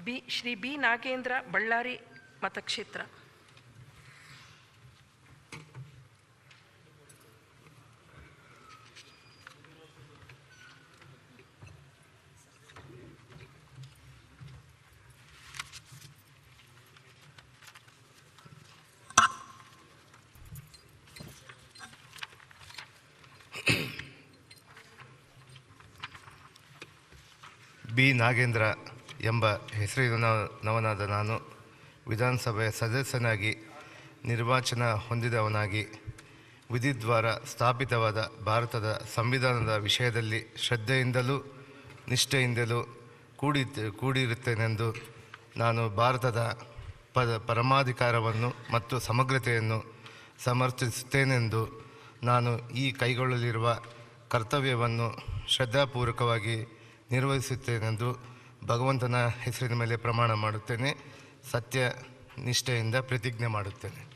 B Shri B Nagendra Ballari ಮತಕ್ಷೇತ್ರ B Nagendra ಎಂಬ ಹೆಸರಿನ ನವನಾದ ನಾನು ವಿಧಾನಸಭೆಯ ಸದಸ್ಯನಾಗಿ ನಿರ್ವಾಚನ ಹೊಂದಿದವನಾಗಿ ವಿಧಿದ್ವಾರ ಸ್ಥಾಪಿತವಾದ ಭಾರತದ ಸಂವಿಧಾನದ ವಿಷಯದಲ್ಲಿ ಶ್ರದ್ಧೆಯಿಂದಲೂ ನಿಷ್ಠೆಯಿಂದಲೂ ಕೂಡಿ ಕೂಡಿರುತ್ತೇನೆಂದು ನಾನು ಭಾರತದ ಪದ ಪರಮಾಧಿಕಾರವನ್ನು ಮತ್ತು ಸಮಗ್ರತೆಯನ್ನು ಸಮರ್ಥಿಸುತ್ತೇನೆಂದು ನಾನು ಈ ಕೈಗೊಳ್ಳಲಿರುವ ಕರ್ತವ್ಯವನ್ನು ಶ್ರದ್ಧಾಪೂರ್ವಕವಾಗಿ ನಿರ್ವಹಿಸುತ್ತೇನೆಂದು ಭಗವಂತನ ಹೆಸರಿನ ಮೇಲೆ ಪ್ರಮಾಣ ಮಾಡುತ್ತೇನೆ ಸತ್ಯ ನಿಷ್ಠೆಯಿಂದ ಪ್ರತಿಜ್ಞೆ ಮಾಡುತ್ತೇನೆ